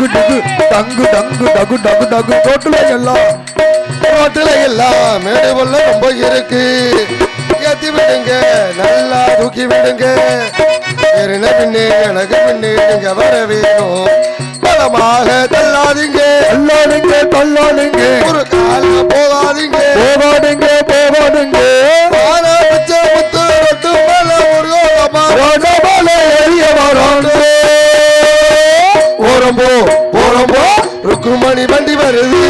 டிக்கு டிக்கு டங்கு டங்கு டகு டகு டகு ரோட்டுல எல்லாம் ரோட்டுல எல்லாம் மேடு உள்ள ரொம்ப இருக்கு ஏத்தி விடுங்க நல்லா தூக்கி விடுங்க ஏறின பின்னே எனக்கு பின்னே நீங்க வர வேணும் பலமாக தள்ளாதீங்க தள்ளாடுங்க தள்ளாடுங்க ஒரு கால போகாதீங்க போகாடுங்க போகாடுங்க வார பிச்சை முத்து ரொட்டு மேல ஒரு ஓரமா ரோடபால எரிய வராங்க ஓரம்போ ஓரம்போ ருக்குமணி வண்டி வருது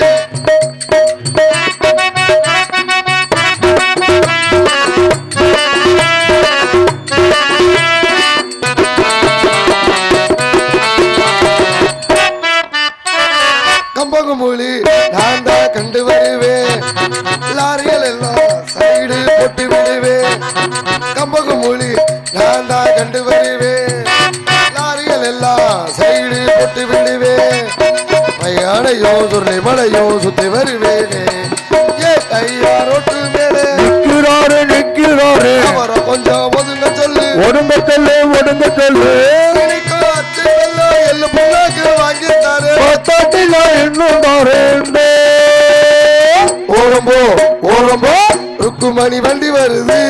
கம்பகமூலி நான் தான் கண்டு வருவேன் லாரிகள் எல்லாம் சைடு போட்டு விடுவேன் கம்பகமூலி நான் தான் கண்டு வருவேன் லாரிகள் எல்லாம் சைடு போட்டு விடுவேன் பையானையோ சுருளை மலையோ சுத்தி வருவேனே ஏ கையா ரோட்டு மேலே நிக்கிறாரு நிக்கிறாரு அவரை கொஞ்சம் ஒதுங்க சொல்லு ஒடுங்க சொல்லு ஒடுங்க சொல்லு எனக்கு அச்சு வெள்ளம் எள்ளு புண்ணாக்கு வாங்கி தரேன் பத்தாட்டில இன்னும் தரேன் ஓரம்போ ஓரம்போ ருக்குமணி வண்டி வருது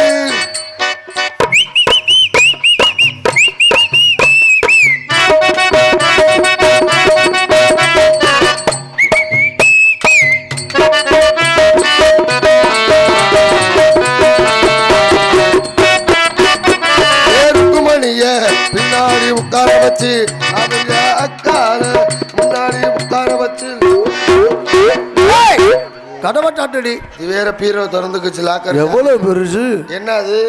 ஏ ருக்குமணிய பின்னாடி உட்கார வச்சு அவங்க அக்கார முன்னாடி உட்கார வச்சு கடவை சாட்டடி இது வேற பீரோ திறந்துக்குச்சு லாக்கர் எவ்வளவு பெருசு என்ன அது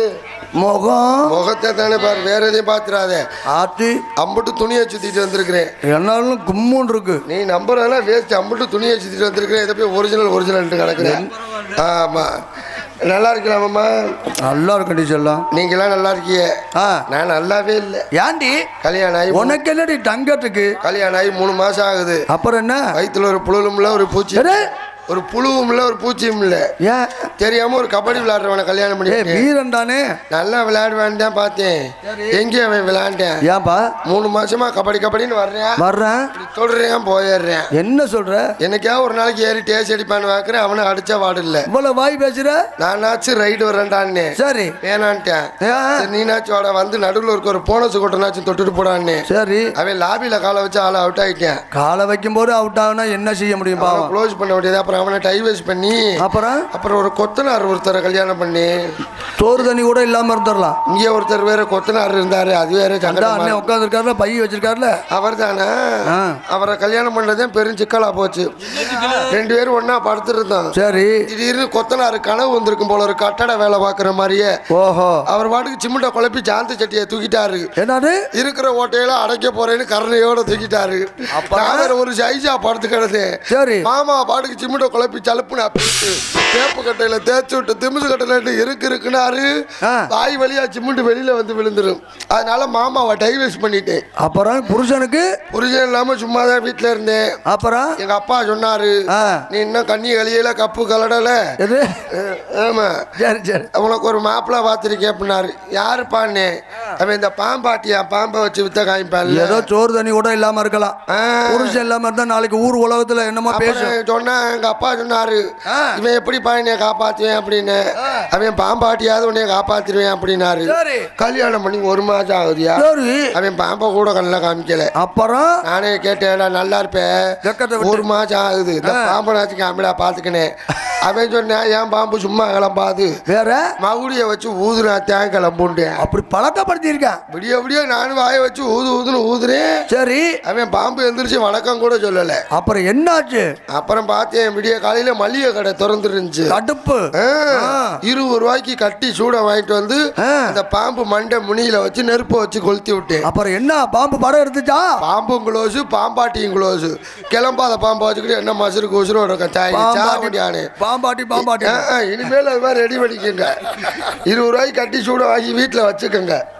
முகம் முகத்தை தானே பாரு வேற எதையும் பாத்துறாத ஆத்தி அம்புட்டு துணியை சுத்திட்டு வந்திருக்கிறேன் என்னாலும் கும்முன்னு இருக்கு நீ நம்புறதெல்லாம் வேஸ்ட் அம்புட்டு துணியை சுத்திட்டு வந்திருக்கிறேன் இதை போய் ஒரிஜினல் ஒரிஜினல் கிடக்குறேன் ஆமா நல்லா இருக்கலாமாம்மா நல்லா இருக்கடி செல்லம் நீங்களாம் நல்லா இருக்கீங்க ஆ நான் நல்லாவே இல்லை ஏண்டி கல்யாணம் ஆகி மூணு- உனக்கு என்னடி தங்கத்துக்கு கல்யாணம் ஆகி மூணு மாசம் ஆகுது அப்புறம் என்ன வயித்துல ஒரு புழுவும்ல ஒரு பூச்சி எது? ஒரு புழுவும் இல்ல ஒரு பூச்சியும் இல்ல ஏன் தெரியாம ஒரு கபடி விளையாடுறவனை கல்யாணம் ஏ பண்ணி வீரன் தானே நல்லா விளையாடுவான்னு தான் பார்த்தேன் எங்கே அவன் விளையாண்டேன் ஏன்பா மூணு மாசமா கபடி கபடின்னு வர்றேன் வர்றேன் இப்படி தொடர்றேன் போயிடுறேன் என்ன சொல்ற என்னைக்கா ஒரு நாளைக்கு ஏறி டேஸ்ட் அடிப்பான்னு பார்க்குறேன் அவனை அடிச்சா வாடு இல்லை இவ்வளவு வாய் பேசுற நானாச்சும் ரைடு வரேன்டான்னு சரி வேணான்ட்டேன் ஏன்? சரி, நீனாச்சும் வாட வந்து நடுவில் இருக்க ஒரு போனஸ் கொட்டனாச்சும் தொட்டுட்டு போடான்னு சரி அவன் லாபியில் காலை வச்சு ஆளை அவுட் ஆகிட்டேன் காலை வைக்கும் போது அவுட் ஆகுனா என்ன செய்ய முடியும் பாவம் க்ளோஸ் பண்ண வேண்டியது அப்புறம் அவனை டைவர்ஸ் பண்ணி அப்புறம் அப்புறம் ஒரு கொத்தனார் ஒருத்தரை கல்யாணம் பண்ணி சோறு தண்ணி கூட இல்லாம இருந்துடலாம் இங்கே ஒருத்தர் வேற கொத்தனார் இருந்தாரு அது வேற அதான் சங்கடம் அண்ணன் உட்காந்துருக்காருல பை வச்சிருக்காருல அவர் தானே ஆ. அவரை கல்யாணம் பண்ணதே பெரும் சிக்கலா போச்சு ரெண்டு பேரும் ஒண்ணா படுத்துருந்தோம் சரி திடீர்னு கொத்தனார் கனவு வந்திருக்கும் போல ஒரு கட்டட வேலை பார்க்குற மாதிரியே ஓஹோ அவர் பாட்டுக்கு சிமெண்ட்டை குழப்பி சாந்து சட்டியை தூக்கிட்டாரு என்னது இருக்கிற ஓட்டையில அடைக்க போறேன்னு கருணையோட தூக்கிட்டாரு நான் வேற ஒரு சைஸா படுத்து கிடந்தேன் சரி மாமா பாட்டுக்கு சிமெண்ட்டை குழப்பி சலுப்புன்னு அப்பிட்டு தேப்பு கட்டையில தேய்ச்சி விட்டு திமுசு கட்டையில இருக்கு இருக்குனாரு ஆ. வாய் வழியா சிமெண்ட் வெளியில வந்து விழுந்துரும் அதனால மாமாவை டைவர்ஸ் பண்ணிட்டேன் அப்புறம் புருஷனுக்கு புரிஞ்சம் இல்லாம சும்மா தான் வீட்டுல இருந்தேன் அப்புறம் எங்க அப்பா சொன்னாரு ஆ நீ இன்னும் கண்ணி கழியல கப்பு கலடல எது அஹ், ஆமா சரி சரி உனக்கு ஒரு மாப்பிள்ளை பார்த்துருக்கேன் அப்படின்னாரு யாருப்பான்னு அவன் இந்த பாம்பாட்டியா பாம்பை வச்சு வித்த காமிப்பான்ல ஏதோ சோறு தண்ணி கூட இல்லாம இருக்கலாம் ஆ. புருஷன் இல்லாம இருந்தா நாளைக்கு ஊர் உலகத்துல என்னமோ பேசும் அப்புறம் சொன்னா எங்க அப்பா சொன்னாரு ஆ. இவன் எப்படி பாயனைய காப்பாத்துவேன் அப்படின்னு அவன் பாம்பாட்டியாவது உன்னைய காப்பாத்திருவேன் அப்படின்னாரு சரி கல்யாணம் பண்ணி ஒரு மாசம் ஆகுதியா சரி அவன் பாம்பை கூட கண்ணில் காமிக்கல அப்புறம் நானே கேட்டேன் நல்லா இருப்பேன் வெக்கத்தை விட்டு. ஒரு மாசம் ஆகுது இந்த பாம்பனாச்சும் காமிடா பாத்துக்கினேன் அவன் சொன்னேன் ஏன் பாம்பு சும்மா கிளம்பாது வேற மகுடிய வச்சு ஊதுனா தேன் கிளம்புண்டேன் அப்படி பழக்கப்படுத்தி இருக்கேன் விடிய விடிய நானும் வாயை வச்சு ஊது ஊதுன்னு ஊதுறேன் சரி அவன் பாம்பு எந்திரிச்சு வணக்கம் கூட சொல்லல அப்புறம் என்னாச்சு அப்புறம் பார்த்தேன் விடிய காலையில மளிகை கடை திறந்து இருந்துச்சு கடுப்பு ஆ, ஆ. இருபது ரூபாய்க்கு கட்டி சூட வாங்கிட்டு வந்து ஆ. அந்த பாம்பு மண்டை முனியில வச்சு நெருப்பை வச்சு கொளுத்தி விட்டேன் அப்புறம் என்ன பாம்பு படம் எடுத்துச்சா பாம்பும் குளோஸு பாம்பாட்டியும் குளோஸு கிளம்பாத பாம்பை வச்சுக்கிட்டு என்ன மசுருக்கு உசுரோட இருக்கேன் சாய் சாவடியானு பாம்பாட்டி பாம்பாட்டி இனிமேல் அது மாதிரி ரெடி பண்ணிக்கோங்க இருபது ரூபாய்க்கு கட்டி சூட வாங்கி வீட்டில் வச்சுக்கோங்க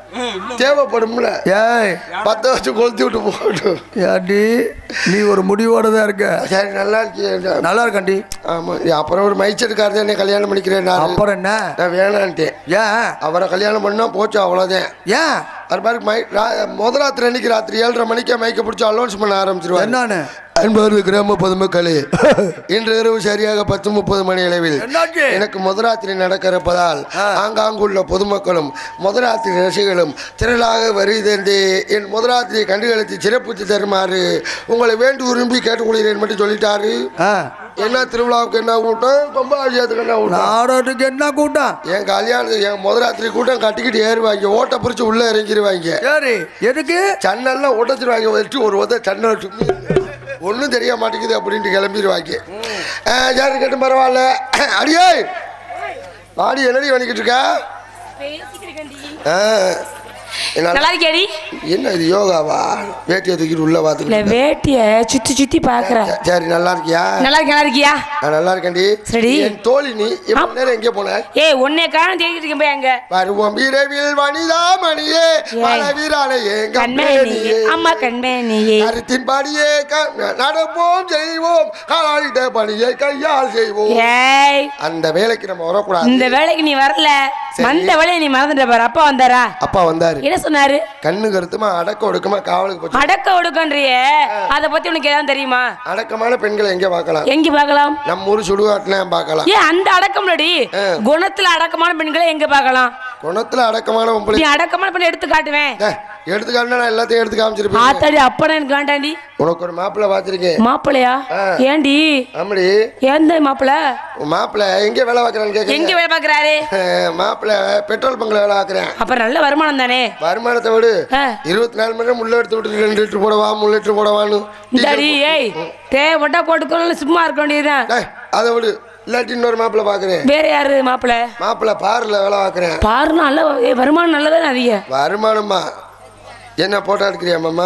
தேவைப்படும்ல ஏய் பத்த வச்சு கொளுத்தி விட்டு போகட்டும் ஏண்டி நீ ஒரு முடிவோட தான் இருக்க சரி நல்லா இருக்கியா நல்லா இருக்காண்டி ஆமா நீ அப்புறம் ஒரு மைச்செடுக்காரதே என்ன கல்யாணம் பண்ணிக்கிறேன் நான் அப்புறம் என்ன நான் வேணான்ட்டேன் ஏன் அவரை கல்யாணம் பண்ணா போச்சு அவ்வளோதான் ஏன் அது மாதிரி மை ரா- முத ராத்திரி அன்னைக்கு ராத்திரி ஏழரை மணிக்கே மைக்க பிடிச்சி அலோன்ஸ் பண்ண ஆரம்பிச்சிருவாங்க என்னன்னு அன்பார்ந்த கிராம பொதுமக்களே இன்று இரவு சரியாக பத்து முப்பது மணி அளவில் என்னாச்சு? எனக்கு முதராத்திரி நடக்கிறப்பதால் ஆங்காங்குள்ள பொதுமக்களும் முதராத்திரி ரசிகளும் திரளாக வருகிறது என் முதராத்திரி கண்டுகளுக்கு சிறப்பித்து தருமாறு உங்களை வேண்டி விரும்பி கேட்டுக்கொள்கிறேன் மட்டும் சொல்லிட்டாரு ஆ, என்ன திருவிழாவுக்கு என்ன கூட்டம் கும்பாபிஷேகத்துக்கு என்ன கூட்டம் நாடகத்துக்கு என்ன கூட்டம் என் கல்யாணத்துக்கு என் முதராத்திரி கூட்டம் கட்டிக்கிட்டு ஏறுவாங்க ஓட்டை பிடிச்சி உள்ளே இறங்கிடுவாங்க சரி எதுக்கு சன்னெல்லாம் உடைச்சிருவாங்க வச்சு ஒரு உத சன்னல் சும்மி ஒன்றும் தெரிய மாட்டேங்குது அப்படின்ட்டு கிளம்பிடுவாங்க யாரு கேட்டு பரவாயில்ல அடியே வாடி என்னடி பண்ணிக்கிட்டு இருக்கா ஆ, என்ன நல்லா இருக்கியாடி என்ன இது யோகாவா வேட்டியை தூக்கிட்டு உள்ள இல்ல பார்த்துக்கிட்டு வேட்டிய சுத்தி சுத்தி பாக்குற சரி நல்லா இருக்கியா நல்லா இருக்கியா நல்லா இருக்கியா நான் நல்லா இருக்கேன்டி சரி. என் தோழி நீ இவ்வளவு நேரம் எங்கே போன ஏய் உன்னை காணும் தேடிட்டு இருக்கேன் போய் அங்க வருவோம் விரைவில் வனிதா மணியே மல வீராலையே கண்மணியே கண்மணியே அம்மா கண்மணியே கருத்தின் படியே க- நடப்போம் செய்வோம் காலாளிட்ட பணியை கையால் செய்வோம் ஏய் அந்த வேலைக்கு நம்ம வரக்கூடாது இந்த வேலைக்கு நீ வரல வந்த வேலையை நீ மறந்துட்ட பாரு அப்பா வந்தாரா அப்பா வந்தாரு என்ன சொன்னாரு கண்ணு கருத்துமா அடக்க ஒடுக்கமா காவலுக்கு போச்சு அடக்க ஒடுக்கன்றியே அத பத்தி உனக்கு ஏதாவது தெரியுமா அடக்கமான பெண்களை எங்க பார்க்கலாம் எங்க பார்க்கலாம் நம்ம ஊர் சுடுகாட்டுல பார்க்கலாம் ஏன் அந்த அடக்கம்லடி குணத்துல அடக்கமான பெண்களை எங்க பார்க்கலாம் குணத்துல அடக்கமான நீ பொம்பளை அடக்கமான பெண்ணை எடுத்து காட்டுவேன் எடுத்துக்காட்டுனா நான் எல்லாத்தையும் எடுத்து காமிச்சிருப்பேன் ஆத்தாடி அப்பனா எனக்கு வேண்டாண்டி உனக்கு ஒரு மாப்பிள்ளை பார்த்திருக்கேன் மாப்பிள்ளையா ஏண்டி ஆமாடி எந்த மாப்பிள்ள உன் மாப்பிள்ளை எங்க வேலை பார்க்கறான்னு எங்க கேட்குறேன் வேலை பாக்குறாரு மாப்பிள்ளை பெட்ரோல் பங்க்ல வேலை பார்க்குறேன் அப்புறம் நல்ல வருமானம் தானே வருமானத்தை விடு ஆ. இருபத்தி நாலு மணி நேரம் முள்ள எடுத்து விட்டு ரெண்டு லிட்டர் போடவா மூணு லிட்டர் போடவான்னு இந்தாடி ஏய் தேவைப்பட்டா போட்டுக்கணும் சும்மா இருக்க வேண்டியதுதான் டேய், அதை விடு இல்லாட்டி இன்னொரு மாப்பிள்ளை பார்க்குறேன் வேற யாரு மாப்பிள்ள மாப்பிள்ளை பாரில் வேலை பார்க்குறேன் பாரு நல்ல ஏய், வருமானம் நல்லதானே அதிக வருமானமா என்ன போட்டா எடுக்கிறியா மாமா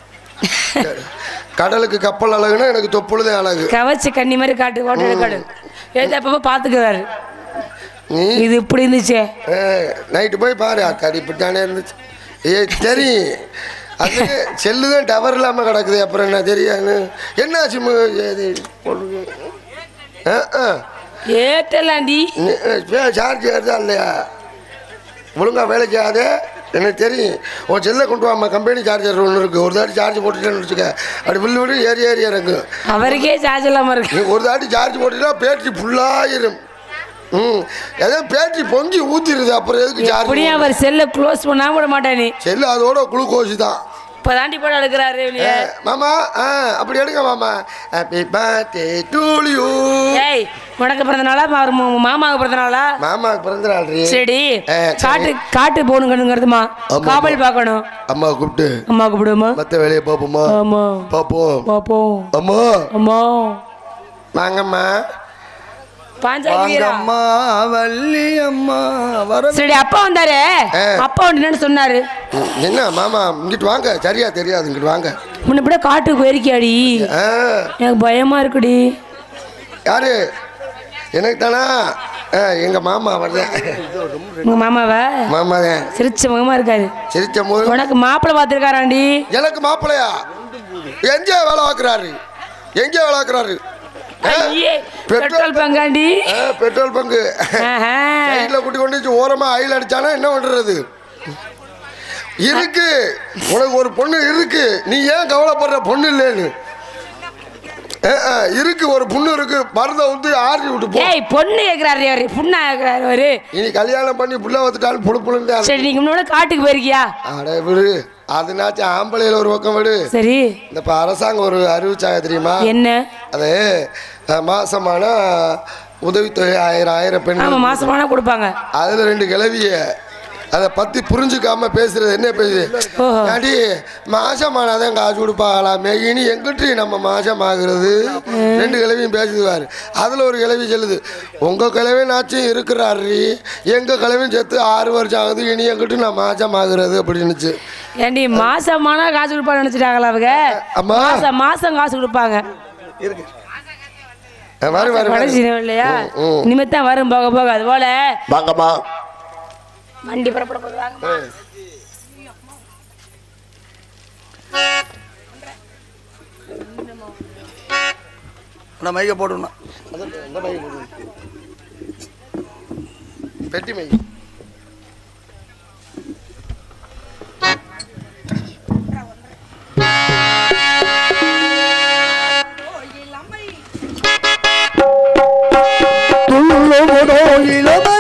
கடலுக்கு கப்பல் அழகுனா எனக்கு தொப்புழுதே அழகு கவச்சு கண்ணி மாதிரி காட்டு ஓட்டை காடு எழுதி அப்பப்போ பார்த்துக்குறாரு நீ இது இப்படி இருந்துச்சே நைட்டு போய் பாரு அக்காடி இப்படித்தானே இருந்துச்சு ஏ சரி அது செல்லு தான் டவர் இல்லாமல் கிடக்குது அப்புறம் என்ன தெரியாது என்னாச்சு மு- ஏது பொண்ணு ஆ ஆ ஏட்டலாண்டி சார்ஜ் ஏறுதா இல்லையா ஒழுங்கா வேலைக்கு ஆகாது எனக்கு தெரியும் உன் செல்லை கொண்டு வாம்மா கம்பெனி சார்ஜர் ஒன்று இருக்குது ஒரு தாட்டி சார்ஜ் போட்டுட்டேன்னு வச்சுக்க அப்படி வில்லு விட்டு ஏறி ஏறி இறங்கும் அவருக்கே சார்ஜ் இல்லாம இருக்கு நீ ஒரு தாட்டி சார்ஜ் போட்டுட்டா பேட்டரி ஃபுல்லாயிரும் ம் ஏதோ பேட்டரி பொங்கி ஊற்றிடுது அப்புறம் எதுக்கு அப்படியும் சார்ஜ் அவர் செல்லை க்ளோஸ் பண்ணாம விட மாட்டானே செல்லு அதோட குளுக்கோஸ் தான் இப்போ தாண்டி போட எடுக்கிறாரு ஏ, மாமா ஆ அப்படி எடுங்க மாமா ஹாப்பி பர்த்டே டு யூ ஏய் உனக்கு பிறந்த நாளா அவர் மு- மாமாவுக்கு பிறந்த நாளா மாமாவுக்கு பிறந்த நாள் ரீ. சரி ஆ, சரி. காட்டு காட்டு போகணுங்கிறதுமா ஆமா. காவல் பார்க்கணும் அம்மா கூப்பிட்டு அம்மா கூப்பிடுமா மற்ற வேலையை பார்ப்போமா ஆமா பார்ப்போம் பாப்போம் அம்மா அம்மா வாங்கம்மா பாஞ்சாலிரா வாங்கம்மா வள்ளி அம்மா வர சரி அப்பா வந்தாரு ஆ. அப்பா வந்து என்னன்னு சொன்னாரு ம், என்ன மாமா இங்கிட்டு வாங்க சரியா தெரியாது இங்கிட்டு வாங்க முன்ன கூட காட்டுக்கு போயிருக்கியாடி ஆ எனக்கு பயமா இருக்குடி யாரு எனக்கு தானா ஆ, எங்க மாமா வர்றேன் உங்க மாமாவா மாமா தான் சிரிச்ச முகமா இருக்காரு சிரிச்ச போது உனக்கு மாப்பிள்ளை பார்த்துருக்காராண்டி எனக்கு மாப்பிள்ளையா எங்க வேலை பார்க்குறாரு எங்க வேலை பார்க்குறாரு ஐயே பெட்ரோல் பெட்ரோல் பங்காண்டி பெட்ரோல் பங்கு ஆஹா. சைடில் கூட்டி கொண்டு வச்சு ஓரமா ஆயில் அடிச்சானா என்ன பண்றது இருக்கு உனக்கு ஒரு பொண்ணு இருக்கு நீ ஏன் கவலைப்படுற பொண்ணு இல்லைன்னு அஹ், அஹ், இருக்கு ஒரு பொண்ணு இருக்கு மருந்தை வந்து ஆறி விட்டு போ ஏய் பொண்ணு கேக்குறாரு அவரு புண்ணா கேக்குறாரு அவரு இனி கல்யாணம் பண்ணி புள்ள வந்துட்டாலும் புழு புழுந்து சரி நீங்க முன்னோட காட்டுக்கு போயிருக்கியா அட விடு அதுனாச்சும் ஆம்பளையில ஒரு பக்கம் விடு சரி இந்த இப்போ அரசாங்கம் ஒரு அறிவிச்சாங்க தெரியுமா என்ன அது அஹ், மாசமான உதவித்தொகை ஆயிரம் ஆயிரம் ஆமா பெண்கள் மாசமானா கொடுப்பாங்க அதுல ரெண்டு கிளவிய அதை பத்தி புரிஞ்சுக்காம பேசுறது என்ன பேசுது ஓஹோ. ஏடி மாசமானாதான் காசு கொடுப்பாங்களாமே இனி எங்கிட்டு நம்ம மாசம் ஆகுறது ரெண்டு கிழவியும் பேசுதுவாரு அதுல ஒரு கிழவி சொல்லுது உங்க கிழவி நாச்சும் இருக்கிறாரு எங்க கிழவியும் சேர்த்து ஆறு வருஷம் ஆகுது இனி எங்கிட்டு நான் மாசம் ஆகுறது அப்படின்னுச்சு ஏண்டி மாசமானா காசு கொடுப்பாங்க நினைச்சிட்டாங்களா அவங்க அம்மா. மாசம் மாசம் காசு கொடுப்பாங்க அஹ் வரு வரு வரு. கடைசி இல்லையா ம், ம். இனிமேல் தான் வரும் போக போக அது போல வாங்கம்மா வண்டி புறப்பட போகுது வாங்கம்மா. நான் மைக்க போடணும் இந்த மை போடு. பெட்டி மை துள்ளுவதோ இளமை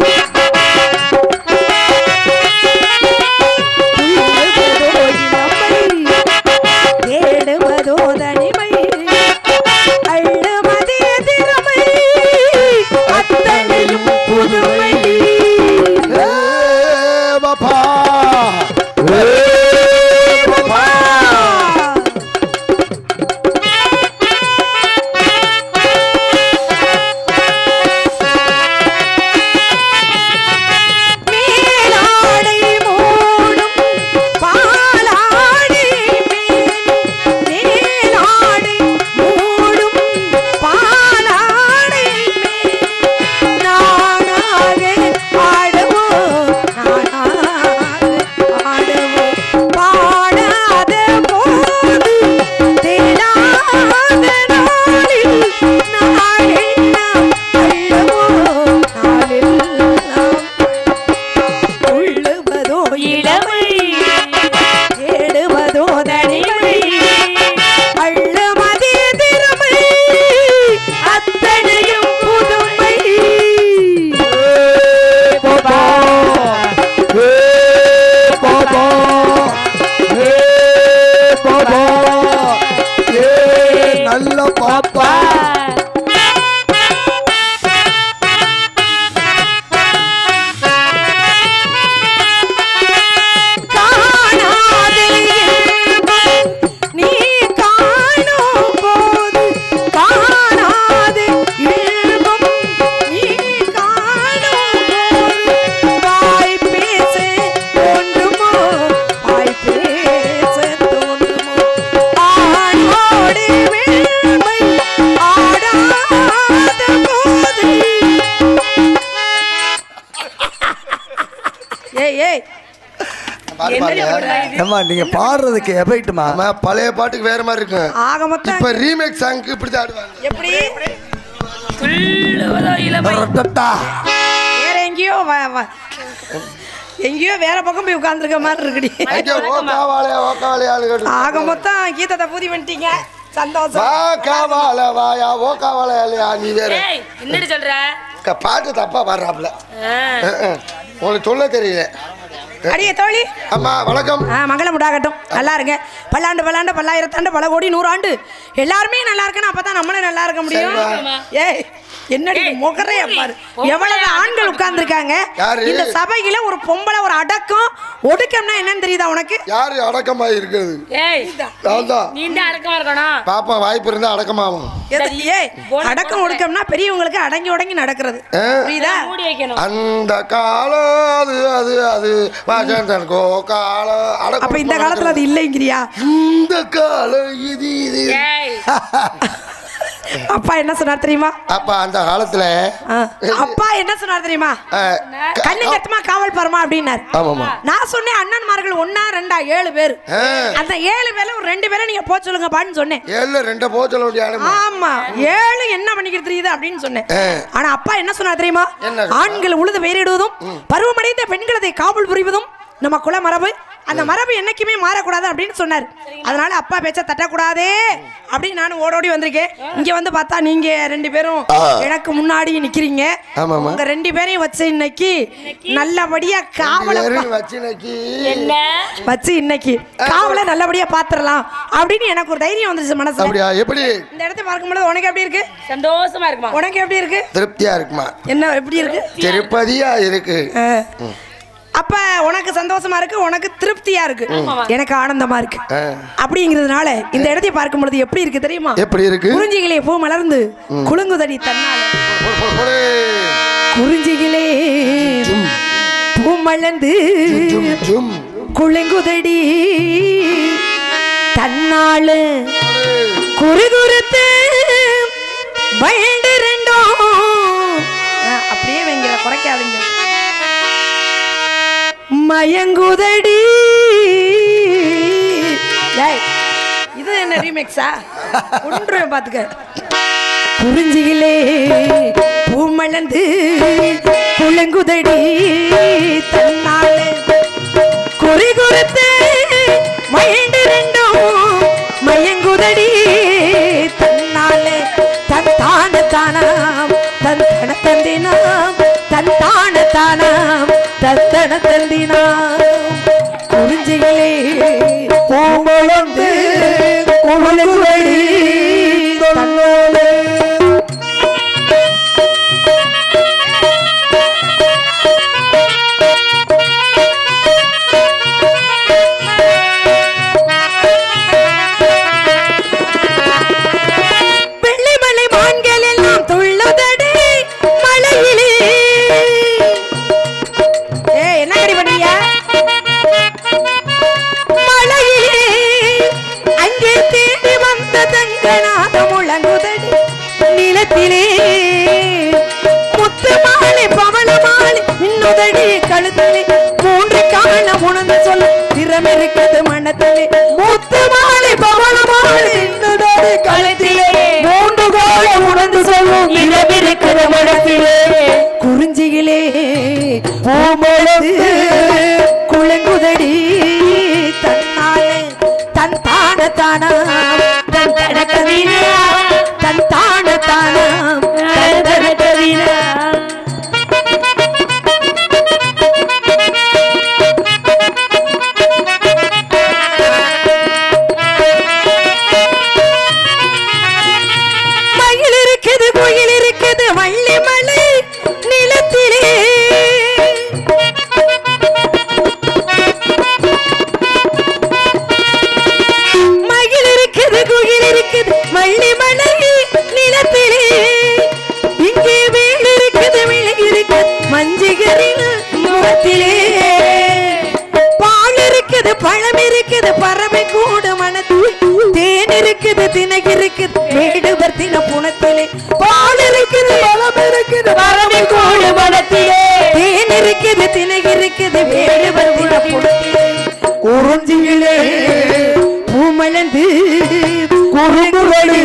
துள்ளுவதோ இளமை தேடுவதோ தனிமை அள்ளுமதி திறமை அத்தனையும் புதுமை ஏ பாப்பா ஏ பாப்பா மேலாடை மூடும் பாலாடை மேனி மேலாடை மூடும் பாலாடை மேனி நானாக ஆடுவோம் நானாக ஆடுவோம் பாடாத போது தேடாத நாளில் நாளெல்லாம் அள்ளுவோம் நாளெல்லாம் உள்ளுவதோ இளமை தேடுவதோ தனிமை அள்ளுமதி திறமை அத்தனையும் புதுமை பாபா ஏ பாபா ஏ பாபா ஏ நல்ல பாப்பா காணாத இன்பம் நீ காணும் போது காணாத இன்பம் நீ காணும் போது வாய் பேச தோன்றுமோ வாய் பேச தோன்றுமோ ஆணோடு வெண்மை ஆடாத போது ஏய் ஏய் பாட்டு பாருங்க ஏம்மா நீங்க பாடுறதுக்கு எபைட்டுமா ஆமா பழைய பாட்டுக்கு வேற மாதிரி இருக்கும் ஆக மொத்தம் இப்ப ரீமேக் சாங்க்கு இப்படி தான் ஆடுவாங்க எப்படி துள்ளுவதோ இளமை ரட்டட்டா. வேற எங்கேயோ வ- வ- எங்கேயோ வேற பக்கம் போய் உட்கார்ந்துருக்க மாதிரி இருக்குடி ஐயோ ஓக்கா வாழையா ஓக்கா வாழையான்னு கேட்டு ஆக மொத்தம் கீதத்தை பூதி பண்ணிட்டீங்க சந்தோஷம் வா காவால வாயா ஓக்கா வாழையா நீ வேற ஏய் என்னடி சொல்ற க- பாட்டு தப்பா பாடுறாப்புல ஆ. அஹ், அஹ். உங்களுக்கு சொல்ல தெரியல அடியே தோழி அம்மா வணக்கம் ஆ மங்களம் உண்டாகட்டும் நல்லா இருங்க பல்லாண்டு பல்லாண்டு பல்லாயிரத்தாண்டு பல கோடி நூறாண்டு எல்லாருமே நல்லா இருக்கணும் அப்பதான் நம்மளும் நல்லா இருக்க முடியும் சரிம்மா. ஏய் என்னடி ஏய், முகரைய பாரு பொம்பளை எவ்வளவு ஆண்கள் உட்கார்ந்துருக்காங்க யாரு? இந்த சபையில ஒரு பொம்பளை ஒரு அடக்கம் ஒடுக்கம்னா என்னன்னு தெரியுதா உனக்கு யாரு அடக்கமா இருக்கிறது ஏய் நான் தான் நீ தான் அடக்கமா இருக்கணும் பாப்பா வாய்ப்பு இருந்தா அடக்கமாகும் எது- ஏய் அடக்கம் ஒடுக்கம்னா பெரியவங்களுக்கு அடங்கி உடங்கி நடக்கிறது ஆ. புரியுதா மூடி வைக்கணும் அந்த காலம் அது அது அது வாசந்தன் கோ காலம் அடக்கம் அப்ப இந்த காலத்துல அது இல்லைங்கிறியா இந்த காலம் இது இது ஏய் அப்பா என்ன சொன்னார் தெரியுமா அப்ப அந்த காலத்துல ஆ. அப்பா என்ன சொன்னார் தெரியுமா அஹ், க- கண்ணு கத்துமா காவல் பரமா அப்படின்னார் ஆமாமா நான் சொன்னேன் அண்ணன்மார்கள் ஒன்னா ரெண்டா ஏழு பேர் ஆ. அந்த ஏழு பேர்ல ஒரு ரெண்டு பேரை நீங்க போக சொல்லுங்க பான்னு சொன்னேன் ஏழுல ரெண்ட போக சொல்ல முடியாது ஆமா ஏழு என்ன பண்ணிக்கிறது தெரியுது அப்படின்னு சொன்னேன் ஆ. ஆனா அப்பா என்ன சொன்னார் தெரியுமா என்ன சொன்னார்? ஆண்கள் உழுது வேறிடுவதும் பருவமடைந்த பெண்கள் அதை காவல் புரிவதும் நம்ம குல மரபு அந்த மரபு என்னைக்குமே மாறக்கூடாது அப்படின்னு சொன்னார் அதனால அப்பா பேச்ச தட்டக்கூடாதே அப்படின்னு நானும் ஓடோடி வந்திருக்கேன் இங்க வந்து பார்த்தா நீங்க ரெண்டு பேரும் எனக்கு முன்னாடி நிக்கிறீங்க ஆமாமா. உங்க ரெண்டு பேரையும் வச்சு இன்னைக்கு நல்லபடியா காவலை பா- வச்சு நக்கி என்ன வச்சு இன்னைக்கு காவலை நல்லபடியா பாத்துரலாம் அப்படின்னு எனக்கு ஒரு தைரியம் வந்துருச்சு மனசுல அப்படியா எப்படி இந்த இடத்த பார்க்கும்போது உனக்கு எப்படி இருக்கு சந்தோஷமா இருக்குமா உனக்கு எப்படி இருக்கு திருப்தியா இருக்குமா என்ன எப்படி இருக்கு திருப்பதியா இருக்கு அஹ். அப்ப உனக்கு சந்தோஷமா இருக்கு உனக்கு திருப்தியா இருக்கு எனக்கு ஆனந்தமா இருக்கு அஹ், அப்படிங்கிறதுனால இந்த இடத்தை பார்க்கும் பொழுது எப்படி இருக்கு தெரியுமா எப்படி இருக்கு குறிஞ்சிகளே பூ மலர்ந்து குலுங்குதடி தன்னால போடு, போடு, போடு. குறிஞ்சிகளே பூ மலர்ந்து ஜும், ஜும். குலுங்குதடி தன்னால குறுகுறுத்து வயண்டு ரெண்டும் அஹ், அப்படியே வைங்க குறைக்காதீங்க மயங்குதடி ஏய் இது என்ன ரீமிக்ஸா ஒன்றும் பார்த்துக்க குறிஞ்சியிலே பூமளந்து குளங்குதடி தன்னாலே குறி குறித்து மயண்டு ரெண்டும் மயங்குதடி தன்னாலே தன் தான தானாம் தன் தன தந்தினாம் தன் தான தானாம் தன் தன தந்தினாம் குறிஞ்சியிலே பூமளந்து குளங்குதடி தன்னாலே வெள்ளிமலை மான்கள் எல்லாம் துள்ளுதடி மலையிலே ஏ என்ன கடி பண்றீங்க மலையிலே அங்கே தேடி வந்த தங்கநாத முழங்குதடி நிலத்திலே முத்து மாலை பவள மாலை இன்னுதடி கழுத்திலே மூன்று காண உணர்ந்து சொல்ல திறம் இருக்குது மனத்திலே முத்து மாலை பவள மாலை இன்னுதடி கழுத்திலே மூன்று கால உணர்ந்து சொல்லும் இரவிருக்கிற மனத்திலே குறிஞ்சியிலே பூமளத்து குளங்குதடி தன்னாலே தன் தான தானாம் தன் தன கவினா தன் தான தானாம் தன் தன கவினா மயில் இருக்குது கோயில் இருக்குது வள்ளி மலை நிலத்திலே மயில் இருக்குது குயில் இருக்குது வள்ளி மலை நிலத்திலே இங்கே வேல் இருக்குது விழி இருக்குது மஞ்சிகரின் முகத்திலே பால் இருக்குது பழம் இருக்குது பறவை கூட மனத்தில் தேன் இருக்குது திணை இருக்குது வேடுவர் தின புனத்திலே பால் இருக்குது பழம் இருக்குது பறவை கூட மனத்திலே தேன் இருக்குது திணை இருக்குது வேடுவர் தின புனத்திலே குறிஞ்சியிலே பூமலந்து குறுங்குவழி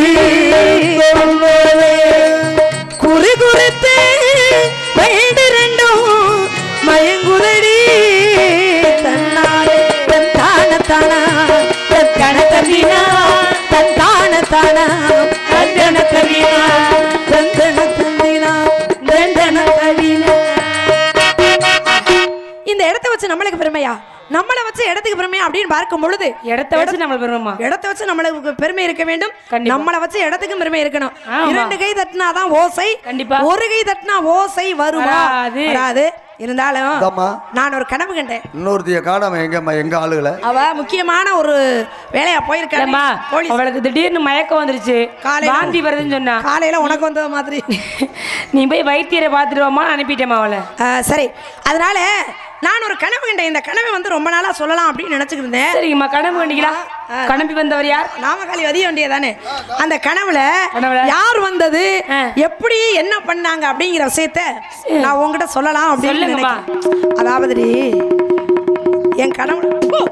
குறி குறித்து வயது ரெண்டும் மயங்குதடி தன்னாலே தன் தான தானா தன் கண தம்பினா தன் தான தானா தந்தன கவினா தந்தன தந்தினா தந்தன கவினா இந்த இடத்த வச்சு நம்மளுக்கு பெருமையா நம்மளை வச்சு இடத்துக்கு பெருமை அப்படின்னு பார்க்கும் பொழுது இடத்த வச்சு நம்மள பெருமா இடத்த வச்சு நம்மளுக்கு பெருமை இருக்க வேண்டும் கண்டிப்பா. நம்மளை வச்சு இடத்துக்கும் பெருமை இருக்கணும் ஆமா. இரண்டு கை தட்டினாதான் ஓசை கண்டிப்பா. ஒரு கை தட்டினா ஓசை வருமா வராது. வராது இருந்தாலும் இந்தாம்மா. நான் ஒரு கனவு கண்டேன் இன்னொருத்திய காணாம எங்கம்மா எங்க ஆளுகளை அவ முக்கியமான ஒரு வேலையா போயிருக்காங்க இல்லம்மா போலீஸ் அவளுக்கு திடீர்னு மயக்கம் வந்துருச்சு காலையில- வாந்தி வருதுன்னு சொன்னா காலையில உனக்கு வந்த மாதிரி நீ போய் வைத்தியரை பார்த்துட்டு வாமா அனுப்பிட்டேம்மா அவளை ஆ, சரி அதனால நான் ஒரு கனவு கண்டேன் இந்த கனவை வந்து ரொம்ப நாளா சொல்லலாம் அப்படின்னு நினைச்சுக்கிட்டு இருந்தேன் சரிங்கம்மா கனவு கண்டிங்களா கனம்பி வந்தவர் யார் நாமக்காலி வதிய வேண்டியதானே அந்த கனவுல கனவுல? யார் வந்தது ஆ. எப்படி என்ன பண்ணாங்க அப்படிங்கிற விஷயத்த நான் உங்ககிட்ட சொல்லலாம் அப்படின்னு சொல்லுங்கம்மா. நினைக்கிறேன் அதாவது என் கனவுல ஓ!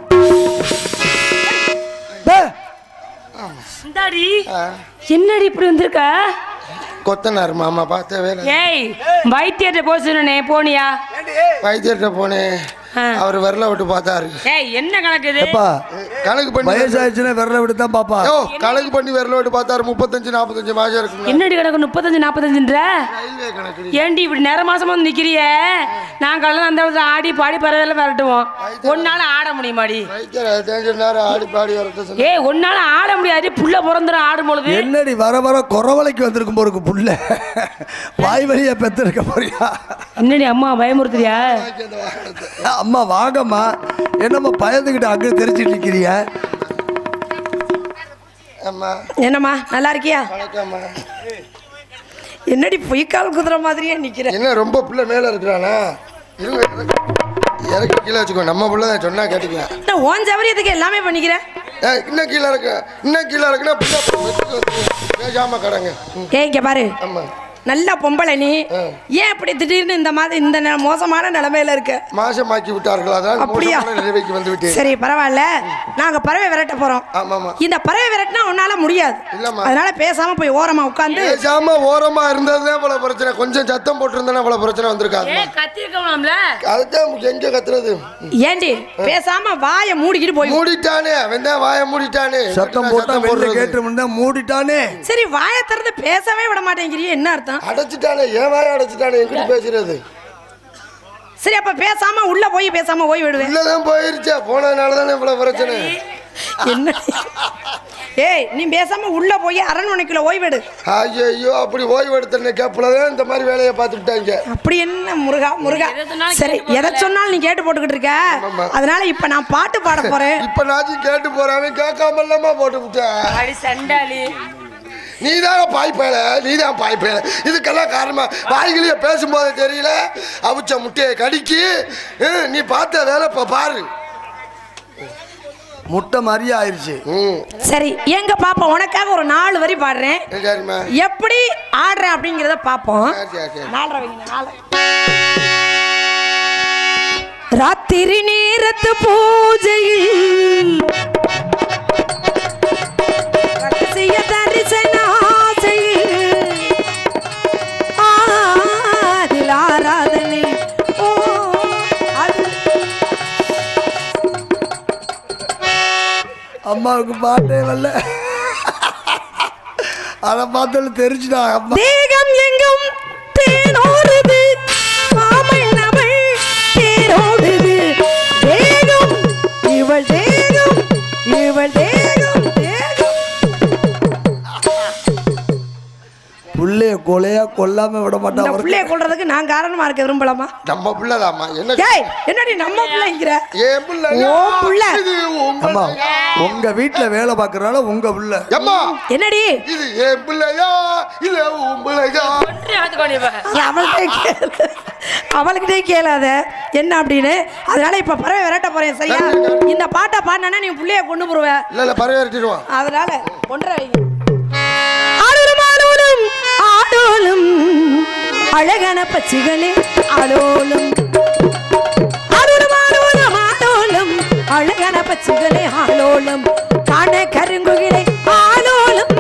இந்தாடி என்னடி இப்படி வந்திருக்க கொத்தனார் மாமா பார்த்த வேலை ஏய் வைத்தியர்கிட்ட போக சொன்னே போனியா வைத்தியர்கிட்ட போனேன் ஆ. அவர் விரல விட்டு பார்த்தாரு ஏய் என்ன கணக்கு இது எப்பா கணக்கு பண்ணி வயசாயிடுச்சுன்னா விரல விட்டு தான் பாப்பா ஓ கணக்கு பண்ணி விரல விட்டு பார்த்தாரு முப்பத்தஞ்சு நாற்பத்தஞ்சு மாசம் இருக்குங்க என்னடி கணக்கு முப்பத்தஞ்சு நாற்பத்தஞ்சுன்ற ரயில்வே கணக்கு ஏண்டி இப்படி நேர மாசமா வந்து நிக்கிறிய நாங்கெல்லாம் அந்த இடத்துல ஆடி பாடி பறவையில விரட்டுவோம் ஒன்னால ஆட முடியுமாடி வைத்தியர் அது தெரிஞ்ச நேரம் ஆடி பாடி வரத சொன்ன ஏய் ஒன்னால ஆட முடியாது புள்ள பிறந்துடும் ஆடும் பொழுது என்னடி வர வர குறவலைக்கு வந்திருக்கும் போருக்கு புள்ள வாய் வழியா பெத்திருக்க போறியா என்னடி அம்மா பயமுறுத்துறியா அம்மா வாங்கம்மா என்னம்மா பயந்துக்கிட்டு அங்கே தெரிச்சுட்டு நிற்கிறிய ஆமா என்னம்மா நல்லா இருக்கியா வணக்கம்மா என்னடி பொய்க்கால் குதிரை மாதிரியே நிக்கிற என்ன ரொம்ப பிள்ளை மேல இருக்கிறானா இருங்க இறக்கி கீழே வச்சுக்கோ நம்ம பிள்ளை தான் சொன்னா கேட்டுக்கலாம் என்ன ஓன் சவரியத்துக்கு எல்லாமே பண்ணிக்கிறேன் ஏய், இன்னும் கீழே இருக்கு இன்னும் கீழே இருக்குன்னா பிள்ளை பேசாம கடங்க ம், ஏய் இங்க பாரு ஆமா நல்ல பொம்பளை நீ ஏன் இப்படி திடீர்னு இந்த மாதிரி இந்த நெ- மோசமான நிலைமையில இருக்க மாசமாக்கி விட்டார்கள் அதான் அப்படியா மோசமான நிலைமைக்கு வந்து விட்டேன் சரி பரவாயில்ல நாங்க பறவை விரட்ட போறோம் ஆமாமா இந்த பறவை விரட்டினா உன்னால முடியாது இல்லம்மா. அதனால பேசாம போய் ஓரமா உட்காந்து பேசாம ஓரமா இருந்ததுதான் இவ்வளவு பிரச்சனை கொஞ்சம் சத்தம் போட்டிருந்தா இவ்வளவு பிரச்சனை வந்திருக்காது ஏ கத்திருக்கோம்ல அதுதான் எங்க கத்துறது ஏண்டி பேசாம வாயை மூடிக்கிட்டு போய் மூடிட்டானே அவன் தான் வாய மூடிட்டானே சத்தம் போட்டா வெளில போடுறது. கேட்டு மூடிட்டானே சரி வாயை திறந்து பேசவே விட மாட்டேங்கிறியே என்ன அர்த்தம் அடைச்சிட்டானே ஏன் வாய அடைச்சிட்டானே எங்கிட்ட பேசுறது சரி அப்ப பேசாம உள்ள போய் பேசாம ஓய்வு விடுவேன் உள்ளதான் போயிருச்சே போனதுனால தானே இவ்வளவு பிரச்சனை என்ன ஏய் நீ பேசாம உள்ள போய் அரண்மனைக்குள்ள ஓய்வெடு ஐயோ அப்படி ஓய்வு எடுத்த கேப்பில்தான் இந்த மாதிரி வேலையை பார்த்துட்டாங்க அப்படி என்ன முருகா முருகா எதை சொன்னாலும் சரி கேட்டு எதை சொன்னாலும் நீ கேட்டு போட்டுக்கிட்டு இருக்க ஆமாம்மா. அதனால இப்ப நான் பாட்டு பாட போறேன் இப்ப நாச்சும் கேட்டு போறான் கேட்காம இல்லாம போட்டு விட்டேன் அடி சண்டாளி நீதான் பாய்ப்பேல நீதான் பாய்ப்பேல இதுக்கெல்லாம் காரணமா வாய்களையே பேசும்போது தெரியல அவிச்ச முட்டையை கடிக்கி ஹம், நீ பார்த்த வேலை இப்ப பாரு முட்டை மாதிரியே ஆயிடுச்சு ம் சரி எங்க பாப்பா உனக்காக ஒரு நாலு வரி பாடுறேன் சரிம்மா எப்படி ஆடுறேன் அப்படிங்கிறத பாப்போம் சரி சரி சரி நாலரை வைங்க நாலு ராத்திரி நேரத்து பூஜையில் ரகசிய தரிசன ஆசையில் ஆதில் ஆராதனை ஓ அது அம்மாவுக்கு பாட்டே வரல அதை பார்த்தாலும் தெரிஞ்சுட்டாங்க அம்மா தேகம் எங்கும் தேனோடுது மாமன் அவள் தேரோடுது தேகம் இவள் தேகம் இவள் தேகம் தேகம் புள்ளைய கொலையா கொல்லாம விட இந்த மாட்டான் பிள்ளைய கொள்றதுக்கு நான் காரணமா இருக்க விரும்பலாமா நம்ம பிள்ளைதாம்மா என்ன ஏய் என்னடி நம்ம பிள்ளைங்கிற ஏன் பிள்ளை ஓ புள்ள. இது உன் அம்மா பிள்ளை. உங்க வீட்டுல வேலை பார்க்கறனால உங்க புள்ள அம்மா என்னடி இது என் பிள்ளையா இல்ல உன் பிள்ளையா அது அவள்கிட்டே கேளு அவளுக்கிட்டே கேளாத என்ன அப்படின்னு அதனால இப்ப பறவை விரட்ட போறேன் சரியா இந்த பாட்டை பாடினா நீ புள்ளைய கொண்டு போடுவ இல்ல இல்ல பறவைடுவான் அதனால ஒன்றரை வைங்க ஆடோலும் ஆடோலும் ஆடோலும் அழகான பச்சிகளே ஆடோலும் ஆடோலும் ஆடோலும் ஆடோலும் அழகான பச்சிகளே ஆடோலும் காண கருங்குகிலே ஆடோலும்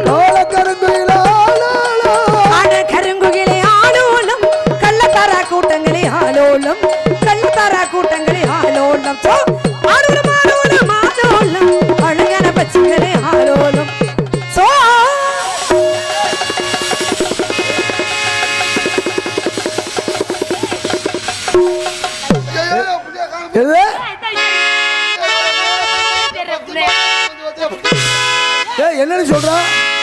காண கருங்குகிலே ஆடோலும் கள்ளத்தாரா கூட்டங்களே ஆடோலும் கள்ளத்தாரா கூட்டங்களே ஆடோலும் சோ ஆடோலும் ஆடோலும் ஆடோலும் அழகான பச்சிகளே ஆடோலும் சோ எது ஏய் என்னடி சொல்ற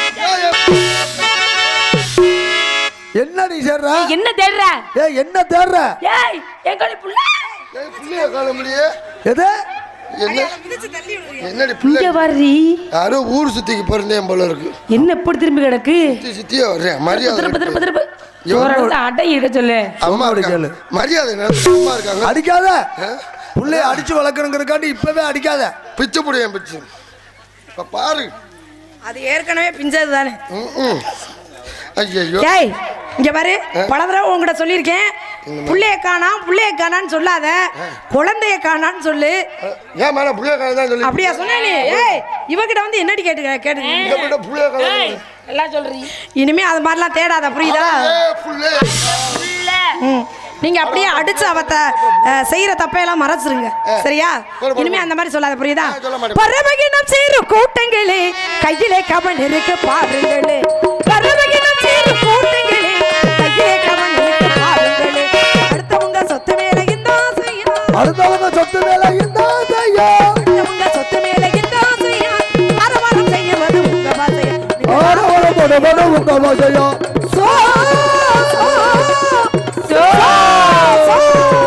என்னடி சேர்ற என்ன தேடுற ஏய் என்ன தேடுற ஏய் எங்கடி புள்ள பிள்ளைய காண முடியே எது என்ன என்னடி பிள்ளை இங்க வர்றி யாரோ ஊர் சுத்திக்கு பிறந்தேன் போல இருக்கு என்ன எப்படி திரும்பி கிடக்கு சுத்தி சுத்தியே வர்றேன் மரியாதை திரும்ப திரும்ப இருக்கு. திரும்ப ஒரு இடத்துல அடை இருக்க சொல்லு அம்மா சொல்றத இருக்காங்க கேளு. மரியாதை நேரத்துல அம்மா இருக்காங்க அடிக்காத புள்ளைய அடிச்சு வளர்க்கணுங்கிறக்காண்டி இப்பவே அடிக்காத பிச்சு புடியன் பிச்சு இப்ப பாரு அது ஏற்கனவே பிஞ்சது தானே ம்ம். ஐயையோ டேய் இங்க பாரு பல தடவை உங்ககிட்ட சொல்லியிருக்கேன் புள்ளைய காணாம் புள்ளைய காணான்னு சொல்லாத குழந்தைய காணான்னு சொல்லு ஏன் மேல புள்ளைய காண தான் சொல்லி அப்படியா சொன்ன நீ ஏய் இவகிட்ட வந்து என்னடி கேட்டு கேட்டு இந்த பிள்ளை புள்ளைய காண எல்லாம் சொல்றீ இனிமே அது மாதிரிலாம் தேடாத புரியுதா புள்ளை ம். நீங்க அப்படியே அடிச்சு அவத்த அஹ், செய்யற தப்பையெல்லாம் மறைச்சிருங்க சரியா போடு, போடு, இனிமே அந்த மாதிரி சொல்லாத புரியுதா ஆ, சொல்ல மாட்டேன். பரமகினம் சேரும் கூட்டங்களே கையிலே கவன் இருக்கு பாருங்களே பரமகினம் சேரும் கூட்டங்களே கையிலே கவன் இருக்கு பாருங்களே அடுத்தவங்க சொத்து மேல இந்த ஆசையா அடுத்தவங்க சொத்து மேல இந்த ஆசையா அடுத்தவங்க சொத்து மேல இந்த ஆசையா அரவரம் செய்வது உங்க பாசையா ஆரவரம் போட போட உங்க ஆசையா சோ, சோ, சோ, சோ.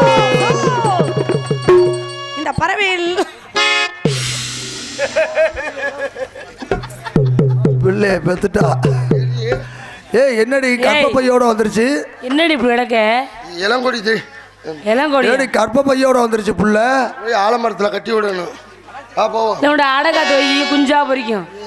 இந்த பறவையில் பிள்ளைய பெத்துட்டா ஏய் என்னடி கர்ப்பப்பையோட வந்துருச்சு என்னடி இப்படி கிடக்க இளங்கொடி தி. இளங்கோடி ஏடி கர்ப்பப்பையோட வந்துருச்சு புள்ள போய் ஆலமரத்துல கட்டி விடணும் ஆ போவோம் நம்மளோட அடை காத்து வை குஞ்சா பொரிக்கும்